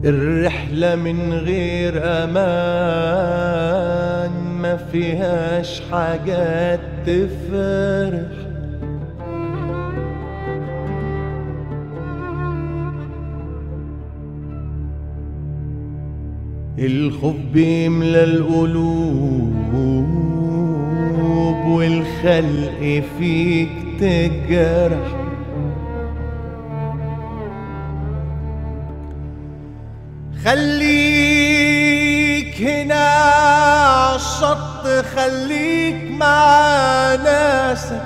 الرحلة من غير أمان ما فيهاش حاجات تفرح الخوف بيملى القلوب والخلق فيك تجرح خليك هنا عالشط خليك مع ناسك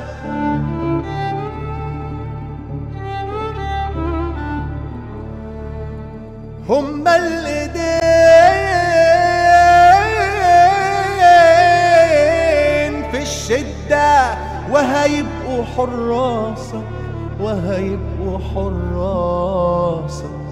هما الايدين في الشدة وهيبقوا حراسك وهيبقوا حراسك